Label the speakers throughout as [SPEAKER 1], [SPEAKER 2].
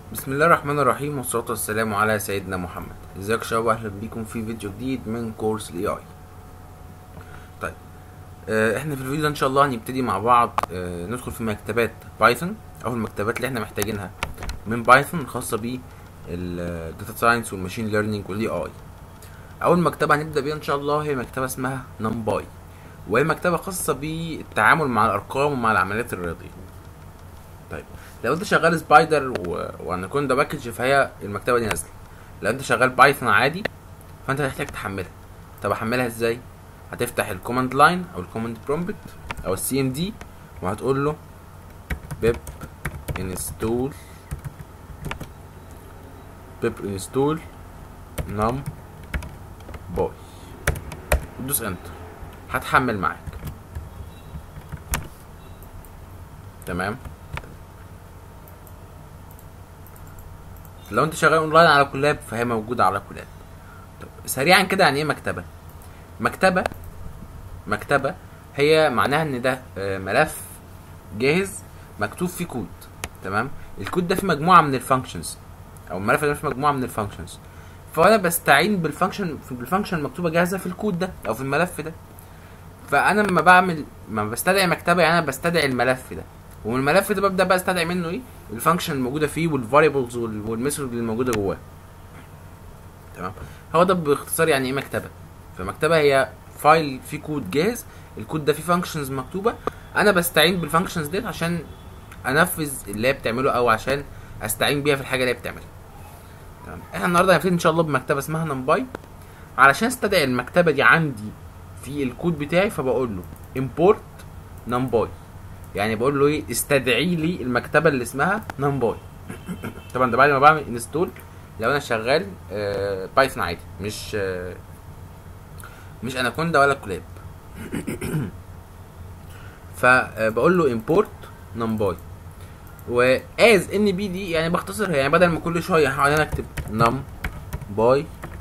[SPEAKER 1] بسم الله الرحمن الرحيم والصلاة والسلام على سيدنا محمد ازيك يا شباب اهلا بيكم في فيديو جديد من كورس الاي اي طيب آه احنا في الفيديو ده ان شاء الله هنبتدي مع بعض آه ندخل في مكتبات بايثون او المكتبات اللي احنا محتاجينها من بايثون الخاصة بيه الداتا ساينس والماشين ليرنينج والاي اي اول مكتبة هنبدأ بيها ان شاء الله هي مكتبة اسمها نمباي وهي مكتبة خاصة بالتعامل مع الارقام ومع العمليات الرياضية طيب لو انت شغال سبايدر و... واناكوندا باكج فهي المكتبه دي نازله لو انت شغال بايثون عادي فانت هتحتاج تحملها طب احملها ازاي هتفتح الكوماند لاين او الكوماند برومبت او السي ام دي وهتقول له بيب انستول بيب انستول نم باي وتدوس انتر هتحمل معاك تمام لو انت شغال اونلاين على كولاب فهي موجوده على كولاب طب سريعا كده يعني ايه مكتبه مكتبه مكتبه هي معناها ان ده آه، ملف جاهز مكتوب فيه كود تمام الكود ده فيه مجموعه من الفانكشنز او الملف ده فيه مجموعه من الفانكشنز فانا بستعين بالفانكشن بالفانكشن المكتوبه جاهزه في الكود ده او في الملف ده فانا لما بعمل ما بستدعي مكتبه يعني انا بستدعي الملف ده ومن الملف ده ببدا بقى استدعي منه ايه الفانكشن الموجوده فيه والفاريبلز والميثود اللي موجوده جواه تمام هو ده باختصار يعني ايه مكتبه فمكتبه هي فايل فيه كود جاهز الكود ده فيه فانكشنز مكتوبه انا بستعين بالفانكشنز ديت عشان انفذ اللي هي بتعمله او عشان استعين بيها في الحاجه اللي هي بتعملها تمام احنا النهارده هنبتدي ان شاء الله بمكتبه اسمها نمباي علشان استدعي المكتبه دي عندي في الكود بتاعي فبقول له import نمباي يعني بقول له ايه استدعي لي المكتبه اللي اسمها نمباي طبعا ده بعد ما بعمل انستول لو انا شغال آه بايثون عادي مش آه مش اناكوندا ولا كلاب فبقول له import نمباي واز ان بي دي يعني بختصرها يعني بدل ما كل شويه هقعد انا اكتب نم باي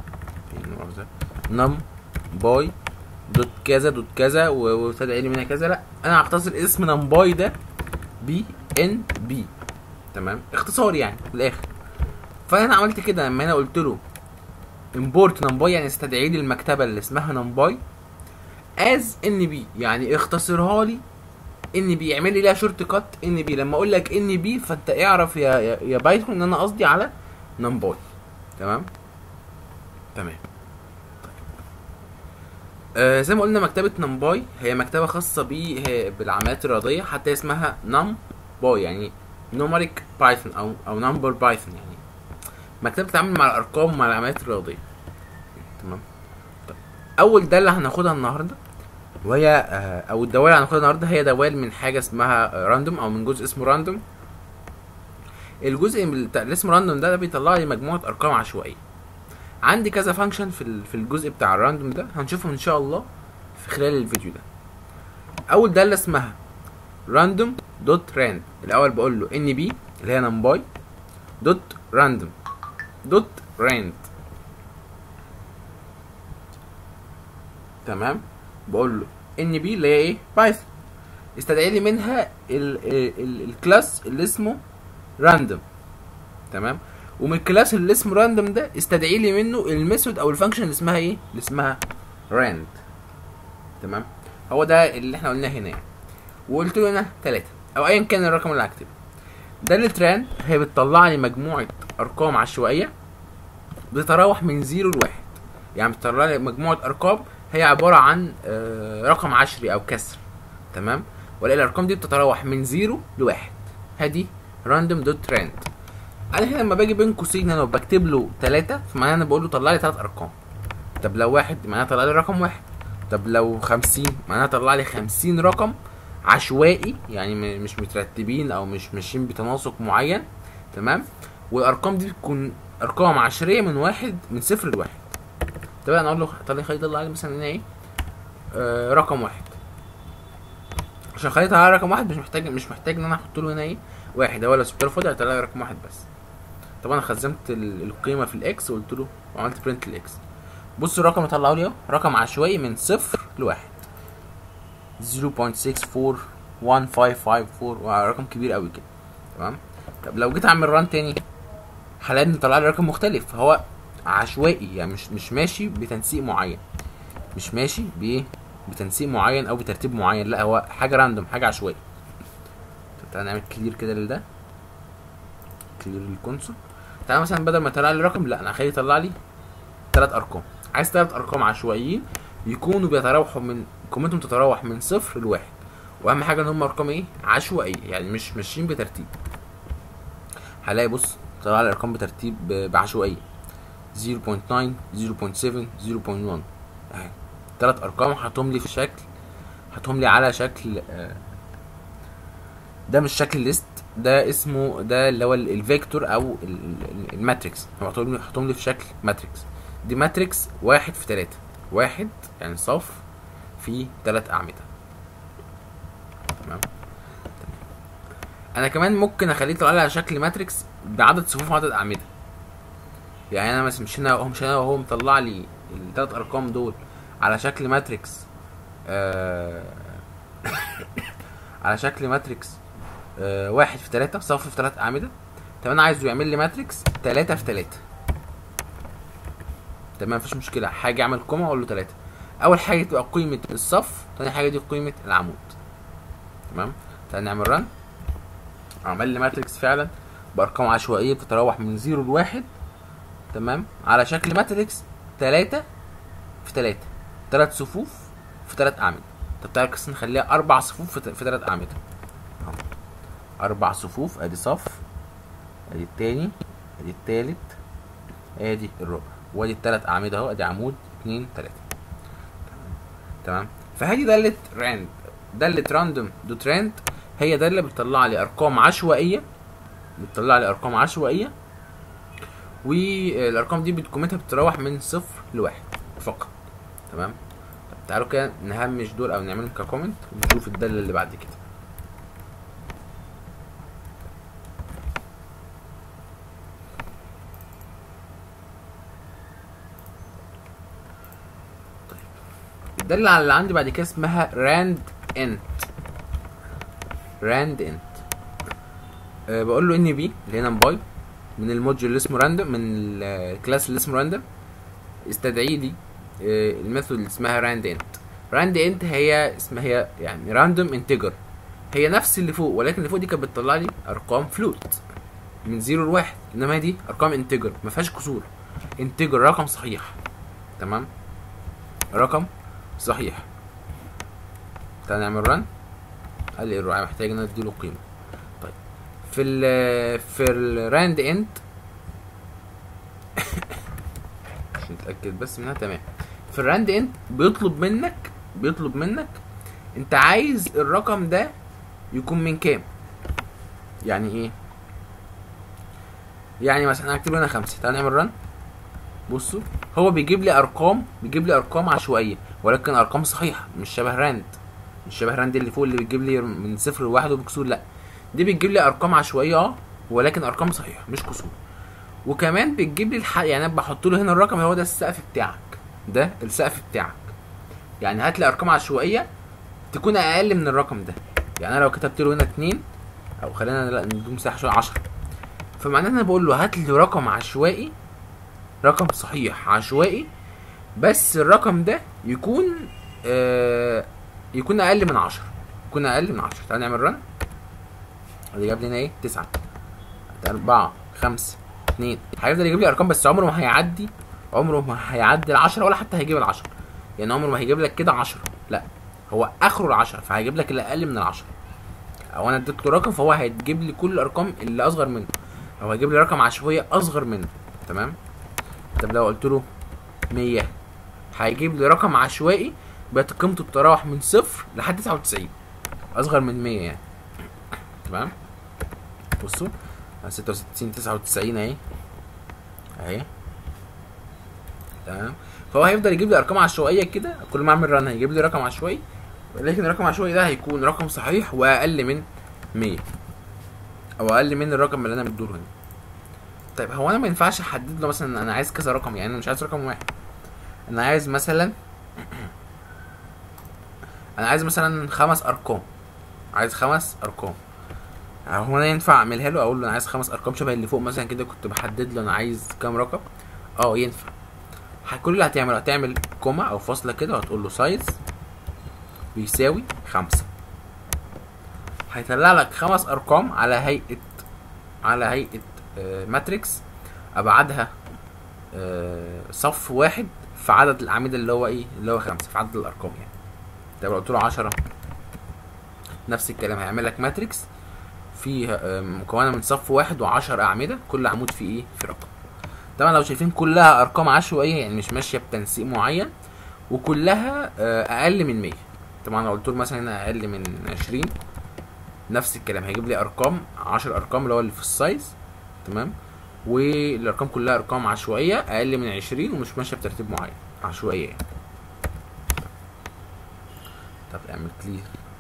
[SPEAKER 1] نم باي دوت كذا دوت كذا و- وابتدى لي منها كذا لا انا هختصر اسم نمباي ده بي ان بي تمام اختصار يعني في الاخر فانا عملت كده لما انا قلت له امبورت نمباي يعني استدعي لي المكتبه اللي اسمها نمباي از ان بي يعني اختصرها لي ان بي اعمل لي ليها شورت كات ان بي لما اقول لك ان بي فانت اعرف يا يا, يا بايثون ان انا قصدي على نمباي تمام تمام آه زي ما قلنا مكتبة نمباي هي مكتبة خاصة بيه هي بالعمليات الرياضية حتى اسمها نم باي يعني نومريك بايثون او او نمبر بايثون يعني مكتبة بتتعامل مع الارقام ومع العمليات الرياضية تمام طيب. اول دالة هناخدها النهاردة وهي آه او الدوال اللي هناخدها النهاردة هي دوال من حاجة اسمها راندوم او من جزء اسمه راندوم الجزء من الت- اللي اسمه راندوم ده, ده بيطلع لي مجموعة ارقام عشوائية عندي كذا فانكشن في ال- في الجزء بتاع الراندوم ده هنشوفهم ان شاء الله في خلال الفيديو ده اول داله اسمها random دوت rand الاول بقول له ان بي اللي هي نمباي دوت random دوت rand تمام بقول له ان بي اللي هي ايه بايثون استدعي لي منها ال ال الكلاس اللي اسمه random تمام ومن الكلاس اللي اسمه راندوم ده استدعي لي منه الميثود او الفانكشن اللي اسمها ايه اللي اسمها راند تمام هو ده اللي احنا قلناه هنا يعني وقلت له هنا ثلاثة او ايا كان الرقم اللي هكتبه دالة راند هي بتطلع لي مجموعة ارقام عشوائية بتتراوح من زيرو لواحد يعني بتطلع لي مجموعة ارقام هي عبارة عن آه، رقم عشري او كسر تمام والاقي الارقام دي بتتراوح من زيرو لواحد هذه راندوم دوت راند انا هنا لما باجي بين قوسين انا بكتب له ثلاثة فمعناها انا بقول له طلع لي ثلاث ارقام طب لو واحد معناها طلع لي رقم واحد طب لو خمسين معناها طلع لي خمسين رقم عشوائي يعني م- مش مترتبين او مش ماشيين بتناسق معين تمام والارقام دي بتكون ارقام عشريه من واحد من صفر لواحد طب انا اقول له طلع خلي يطلع لي مثلا هنا ايه آه رقم واحد عشان خليت على رقم واحد مش محتاج مش محتاج ان انا احط له هنا ايه واحد هو لو سبت له فاضي هيطلع لي رقم واحد بس طب انا خزنت ال- القيمه في الاكس وقلت له وعملت برنت الاكس بص الرقم اللي طلعه لي اهو رقم عشوائي من صفر لواحد 0.641554 رقم كبير قوي كده تمام طب لو جيت اعمل ران تاني هلاقي ان طلع لي رقم مختلف فهو عشوائي يعني مش مش ماشي بتنسيق معين مش ماشي بايه بتنسيق معين او بترتيب معين لا هو حاجه راندوم حاجه عشوائي طب تعالى نعمل كلير كده لده كلير للكونسول تعالى مثلا بدل ما يطلع لي رقم لا انا هخليه يطلع لي ثلاث ارقام عايز ثلاث ارقام عشوائيين يكونوا بيتراوحوا من قيمتهم تتراوح من صفر لواحد واهم حاجه ان هم ارقام ايه عشوائيه يعني مش ماشيين بترتيب هلاقي بص طلع لي ارقام بترتيب ب- بعشوائيه 0.9 0.7 0.1 اهي ثلاث ارقام حطهم لي في شكل حطهم لي على شكل آه، ده مش شكل ليست ده اسمه ده اللي هو ال- الفيكتور او ال- ال- الماتريكس هو حطهم لي حطهم لي في شكل ماتريكس دي ماتريكس واحد في تلاتة واحد يعني صف في تلات اعمده تمام انا كمان ممكن اخليه يطلع لي على شكل ماتريكس بعدد صفوف وعدد اعمده يعني انا مثلا مش هنا هو مش هنا وهو مطلع لي الثلاث ارقام دول على شكل ماتريكس آه على شكل ماتريكس آه واحد في تلاتة صف في تلات اعمده طب انا عايزه يعمل لي ماتريكس تلاتة في تلاتة تمام مفيش مشكله حاجه اعمل كوما اقول له تلاتة اول حاجه تبقى قيمه الصف تاني حاجه دي قيمه العمود تمام تعالى نعمل رن عمل لي ماتريكس فعلا بارقام عشوائيه بتتراوح من زيرو لواحد تمام على شكل ماتريكس تلاتة في تلاتة تلات صفوف في تلات اعمده طب تعالى بس نخليها اربع صفوف في, ت- في تلات اعمده أهو. اربع صفوف ادي صف ادي التاني ادي التالت ادي الربع وادي التلات اعمده اهو ادي عمود اتنين تلاته تمام فهذه دالة راند دالة راندوم دوت راند هي دالة بتطلع لي ارقام عشوائية بتطلع لي ارقام عشوائية والارقام دي بتقيمتها بتتراوح من صفر لواحد فقط تمام طب تعالوا كده نهمش دول او نعملهم ككومنت ونشوف الدالة اللي بعد كده الدالة اللي عندي بعد كده اسمها راند انت راند انت أه بقول له ان بي اللي هي نمباي من الموديول اللي اسمه راندوم من الكلاس اللي اسمه راندوم استدعي لي أه الميثود اللي اسمها راند انت راند انت هي اسمها هي يعني راندوم انتجر هي نفس اللي فوق ولكن اللي فوق دي كانت بتطلع لي ارقام فلوت من زيرو لواحد انما دي ارقام انتجر ما فيهاش كسور انتجر رقم صحيح تمام رقم صحيح تعال نعمل رن قال لي الرعاية محتاج ان أنا اديله قيمة طيب في ال في الراند اند عشان نتأكد بس منها تمام في الراند اند بيطلب منك بيطلب منك انت عايز الرقم ده يكون من كام يعني ايه يعني مثلا انا هكتب له هنا خمسة تعال نعمل رن بصوا هو بيجيب لي ارقام بيجيب لي ارقام عشوائيه ولكن ارقام صحيحه مش شبه راند مش شبه راند اللي فوق اللي بتجيب لي من صفر لواحد وبكسور لا دي بتجيب لي ارقام عشوائيه اه ولكن ارقام صحيحه مش كسور وكمان بتجيب لي الح... يعني انا بحط له هنا الرقم هو ده السقف بتاعك ده السقف بتاعك يعني هات لي ارقام عشوائيه تكون اقل من الرقم ده يعني انا لو كتبت له هنا اتنين او خلينا لا ندوم مساحه شويه 10 فمعناه ان انا بقول له هات لي رقم عشوائي رقم صحيح عشوائي بس الرقم ده يكون آه يكون اقل من عشرة يكون اقل من عشرة تعال نعمل رن اللي جاب لنا ايه تسعة أربعة خمسة اتنين هيفضل يجيب لي ارقام بس عمره ما هيعدي عمره ما هيعدي العشرة ولا حتى هيجيب العشرة يعني عمره ما هيجيب لك كده عشرة لا هو اخره العشرة فهيجيب لك اللي اقل من العشرة او انا اديت له رقم فهو هيجيب لي كل الارقام اللي اصغر منه او هيجيب لي رقم عشوائيه اصغر منه تمام طب لو قلت له 100 هيجيب لي رقم عشوائي بقت قيمته بتتراوح من صفر لحد 99 اصغر من 100 يعني تمام بصوا 66 99 اهي اهي تمام فهو هيفضل يجيب لي ارقام عشوائيه كده كل ما اعمل رن هيجيب لي رقم عشوائي ولكن الرقم العشوائي ده هيكون رقم صحيح واقل من 100 او اقل من الرقم اللي انا مديله هنا طيب هو انا ما ينفعش احدد له مثلا انا عايز كذا رقم يعني انا مش عايز رقم واحد انا عايز مثلا انا عايز مثلا خمس ارقام عايز خمس ارقام هو انا ينفع اعملها له اقول له انا عايز خمس ارقام شبه اللي فوق مثلا كده كنت بحدد له انا عايز كام رقم اه ينفع ح- كل اللي هتعمله هتعمل كوما او فاصله كده وهتقول له سايز بيساوي خمسة هيطلع لك خمس ارقام على هيئه على هيئه آه، ماتريكس ابعادها آه، صف واحد في عدد الاعمده اللي هو ايه اللي هو خمسة في عدد الارقام يعني طب لو قلت له 10 نفس الكلام هيعمل لك ماتريكس فيها آه، مكونه من صف واحد وعشر اعمده كل عمود فيه ايه في رقم طبعا لو شايفين كلها ارقام عشوائيه يعني مش ماشيه بتنسيق معين وكلها آه، اقل من 100 طبعا لو قلت له مثلا هنا اقل من 20 نفس الكلام هيجيب لي ارقام 10 ارقام اللي هو اللي في السايز تمام والارقام كلها ارقام عشوائيه اقل من 20 ومش ماشيه بترتيب معين عشوائيه يعني. طب اعمل كلير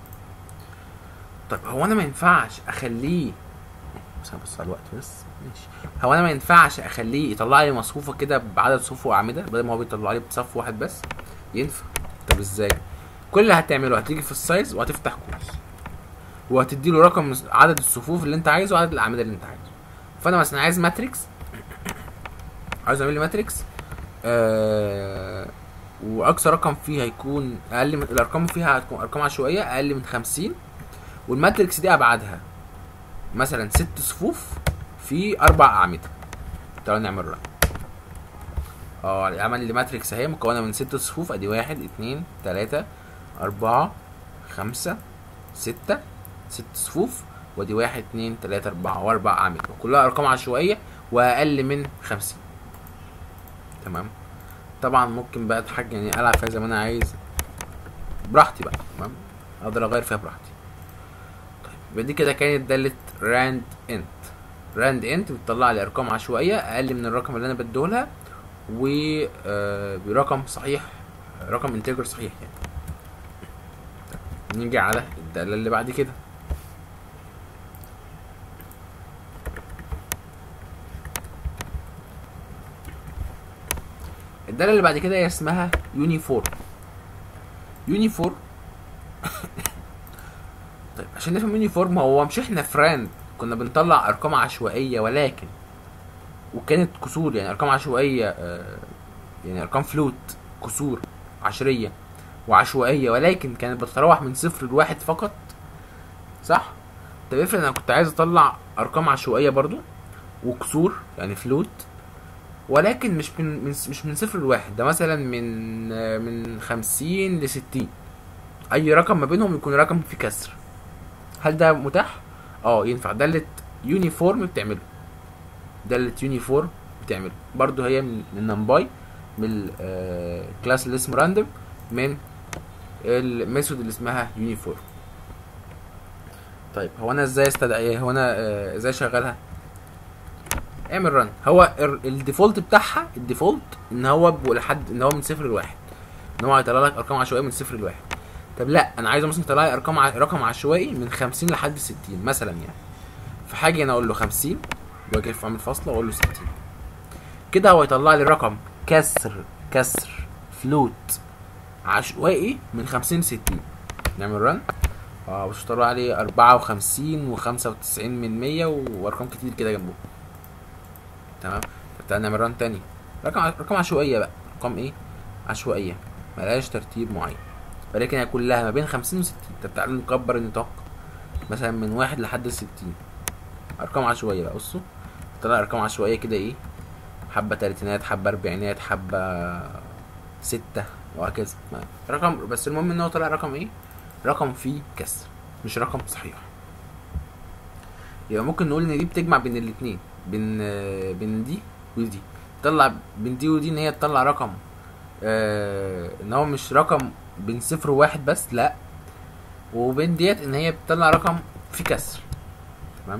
[SPEAKER 1] طب هو انا ما ينفعش اخليه بس هبص على الوقت بس ماشي هو انا ما ينفعش اخليه يطلع لي مصفوفه كده بعدد صفوف واعمده بدل ما هو بيطلع لي بصف واحد بس ينفع طب ازاي كل اللي هتعمله هتيجي في السايز وهتفتح قوس وهتدي له رقم عدد الصفوف اللي انت عايزه وعدد الاعمده اللي انت عايزه فانا مثلا عايز ماتريكس عايز اعمل لي ماتريكس آه واقصى رقم فيه هيكون اقل من الارقام فيها هتكون ارقام عشوائيه اقل من 50 والماتريكس دي ابعادها مثلا ست صفوف في اربع اعمده تعالوا نعمل رن اه عمل لي ماتريكس اهي مكونه من ست صفوف ادي واحد اتنين تلاته اربعه خمسه سته ست صفوف وادي واحد اتنين تلاته اربعه واربع اعمده وكلها ارقام عشوائيه واقل من خمسين تمام طبعا ممكن بقى اتحج يعني العب فيها زي ما انا عايز براحتي بقى تمام اقدر اغير فيها براحتي طيب يبقى دي كده كانت داله راند انت راند انت بتطلع لي ارقام عشوائيه اقل من الرقم اللي انا بديهولها و آه، برقم صحيح رقم انتجر صحيح يعني طيب، نيجي على الداله اللي بعد كده الداله اللي بعد كده هي اسمها يونيفورم يونيفورم طيب عشان نفهم يونيفورم هو مش احنا في راند كنا بنطلع ارقام عشوائيه ولكن وكانت كسور يعني ارقام عشوائيه آه، يعني ارقام فلوت كسور عشريه وعشوائيه ولكن كانت بتتراوح من صفر لواحد فقط صح طب افرض انا كنت عايز اطلع ارقام عشوائيه برضو وكسور يعني فلوت ولكن مش من, من مش من صفر لواحد ده مثلا من آه، من خمسين لستين اي رقم ما بينهم يكون رقم فيه كسر هل ده متاح اه ينفع دالة يونيفورم بتعمله دالة يونيفورم بتعمله برضو هي من من نمباي من الكلاس اللي اسمه راندوم من الميثود اللي اسمها يونيفورم طيب هو انا ازاي استدعي هو انا آه، ازاي اشغلها اعمل رن هو ال- الديفولت بتاعها الديفولت ان هو بيبقى لحد ان هو من صفر لواحد ان هو هيطلع لك ارقام عشوائيه من صفر لواحد طب لا انا عايزه مثلا يطلع لي ارقام ع- رقم عشوائي من 50 لحد 60 مثلا يعني فحاجه انا اقول له 50 واجي اعمل فاصله واقول له 60 كده هو يطلع لي رقم كسر كسر فلوت عشوائي من 50 ل 60 نعمل رن اه مش طلع عليه 54 و95 من 100 وارقام كتير كده جنبه تمام طب تعالى نعمل ران تاني رقم رقم عشوائيه بقى رقم ايه عشوائيه ملهاش ترتيب معين ولكن هي كلها ما بين 50 و 60 طب تعالى نكبر النطاق مثلا من واحد لحد 60 ارقام عشوائيه بقى بصوا طلع ارقام عشوائيه كده ايه حبه تلاتينات حبه اربعينات حبه ستة وهكذا ما- رقم بس المهم ان هو طلع رقم ايه رقم فيه كسر مش رقم صحيح يبقى ممكن نقول ان دي بتجمع بين الاتنين بين آه، بين دي ودي تطلع بين دي ودي ان هي تطلع رقم آه ان هو مش رقم بين صفر وواحد بس لا وبين ديت ان هي بتطلع رقم فيه كسر تمام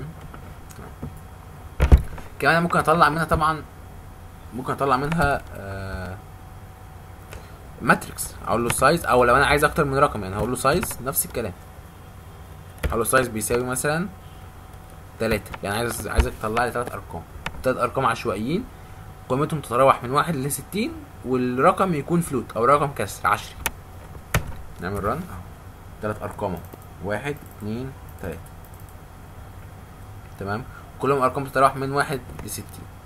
[SPEAKER 1] كمان أنا ممكن اطلع منها طبعا ممكن اطلع منها آه ماتريكس اقول له سايز او لو انا عايز اكتر من رقم يعني هقول له سايز نفس الكلام هقول له سايز بيساوي مثلا تلاتة يعني عايز عايزك تطلع لي تلات ارقام تلات ارقام عشوائيين قيمتهم تتراوح من واحد لستين والرقم يكون فلوت او رقم كسر عشري نعمل رن اهو تلات ارقام اهو. واحد اتنين تلاتة تمام كلهم ارقام بتتراوح من واحد لستين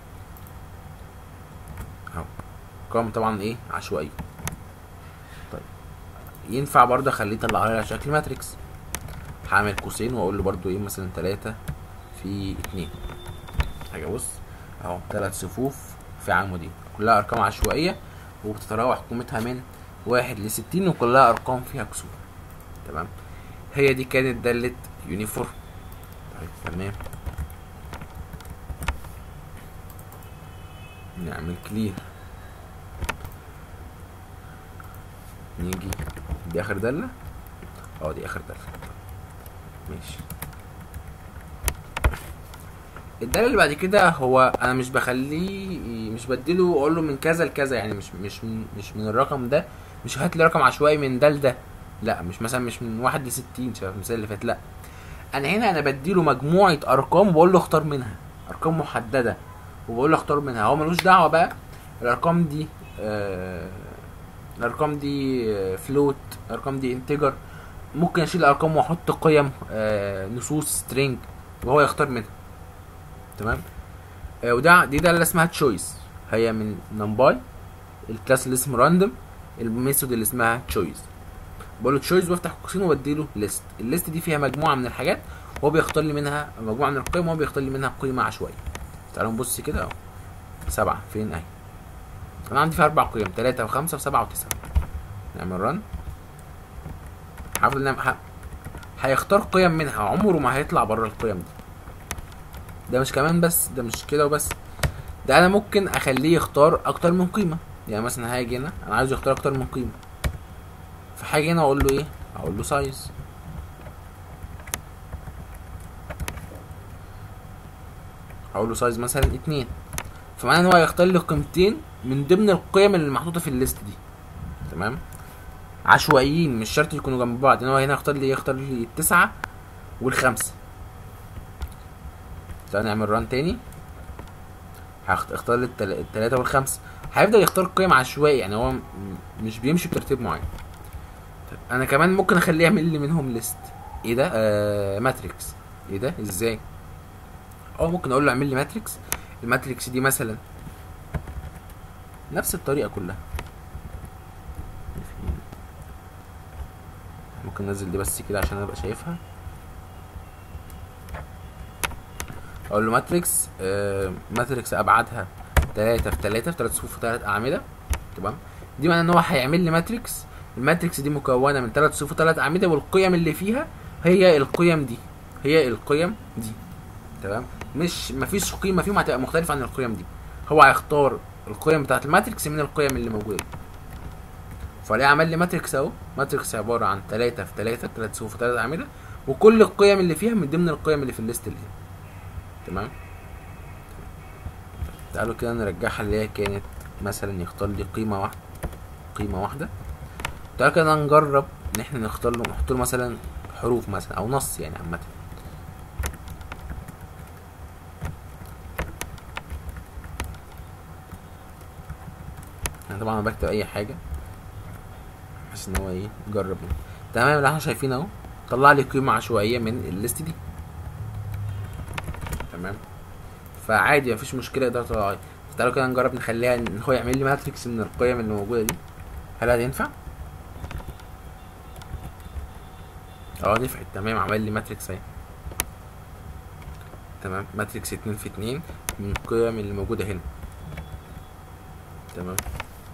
[SPEAKER 1] اهو ارقام طبعا ايه عشوائيه طيب ينفع برضه اخليه يطلع لي على شكل ماتريكس هعمل قوسين واقول له برضه ايه مثلا تلاتة في اتنين حاجه بص اهو تلات صفوف في عمودين كلها ارقام عشوائيه وبتتراوح قيمتها من واحد لستين وكلها ارقام فيها كسور تمام هي دي كانت دالة يونيفورم طيب تمام نعمل كلير نيجي دي اخر دالة اه دي اخر دالة ماشي الدالة اللي بعد كده هو انا مش بخليه مش بديله اقول له من كذا لكذا يعني مش مش من مش من الرقم ده مش هات لي رقم عشوائي من ده لده لا مش مثلا مش من واحد لستين شبه المثال اللي فات لا انا هنا انا بديله مجموعة ارقام وبقول له اختار منها ارقام محددة وبقول له اختار منها هو ملوش دعوة بقى الارقام دي آه الارقام دي آه فلوت الارقام دي انتجر ممكن اشيل ارقام واحط قيم آه نصوص سترينج وهو يختار منها تمام آه وده دي ده اللي اسمها تشويس هي من نمباي الكلاس اللي اسمه راندوم الميثود اللي اسمها تشويس بقول له تشويس وافتح قوسين وبديله ليست الليست دي فيها مجموعه من الحاجات وهو بيختار لي منها مجموعه من القيم وهو بيختار لي منها قيمه عشوائيه تعالوا نبص كده اهو سبعة فين اهي انا عندي فيها اربع قيم تلاتة وخمسة وسبعة وتسعة نعمل رن هفضل نعمل ه- هيختار قيم منها عمره ما هيطلع بره القيم دي ده مش كمان بس ده مش كده وبس ده انا ممكن اخليه يختار اكتر من قيمه يعني مثلا هاجي هنا انا عايزه يختار اكتر من قيمه فحاجه هنا اقول له ايه اقول له سايز اقول له سايز مثلا اتنين فمعنى ان هو هيختار لي قيمتين من ضمن القيم اللي محطوطه في الليست دي تمام عشوائيين مش شرط يكونوا جنب بعض ان هو هنا يختار لي يختار لي التسعة والخمسة تعالى نعمل ران تاني هختار لي التل- التلاتة والخمسة هيفضل يختار قيم عشوائي يعني هو م- مش بيمشي بترتيب معين طيب انا كمان ممكن اخليه يعمل لي منهم ليست ايه ده آه ماتريكس ايه ده ازاي اه ممكن اقول له اعمل لي ماتريكس الماتريكس دي مثلا نفس الطريقه كلها ممكن انزل دي بس كده عشان ابقى شايفها اقول له ماتريكس آه ماتريكس ابعادها تلاتة في تلاتة في تلات صفوف في تلات اعمده تمام دي معناه ان هو هيعمل لي ماتريكس الماتريكس دي مكونه من تلات صفوف وتلات اعمده والقيم اللي فيها هي القيم دي هي القيم دي تمام مش مفيش قيمه فيهم هتبقى مختلفه عن القيم دي هو هيختار القيم بتاعت الماتريكس من القيم اللي موجوده دي فليه عمل لي ماتريكس اهو ماتريكس عباره عن تلاتة في تلاتة تلات صفوف وتلات اعمده وكل القيم اللي فيها من ضمن القيم اللي في الليست اللي هنا تمام تعالوا كده نرجعها اللي هي كانت مثلا يختار لي قيمه واحده قيمه واحده تعالوا كده نجرب ان احنا نختار له نحط له مثلا حروف مثلا او نص يعني عامه انا طبعا أنا بكتب اي حاجه بحيث ان هو ايه يجرب منه. تمام اللي احنا شايفينه اهو طلع لي قيمه عشوائيه من الليست دي تمام فعادي مفيش مشكله يقدر يطلع لي تعالوا كده نجرب نخليها ان هو يعمل لي ماتريكس من القيم اللي موجوده دي هل هتنفع اه نفعت تمام عمل لي ماتريكس اهي تمام ماتريكس اتنين في اتنين من القيم اللي موجوده هنا تمام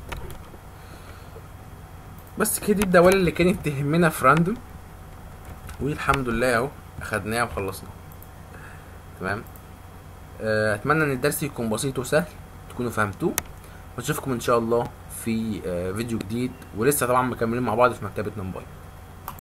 [SPEAKER 1] بس كده دي الدوال اللي كانت تهمنا في راندوم والحمد لله اهو اخدناها وخلصنا تمام آه، اتمنى ان الدرس يكون بسيط وسهل تكونوا فهمتوه واشوفكم ان شاء الله في آه، فيديو جديد ولسه طبعا مكملين مع بعض في مكتبة نمباي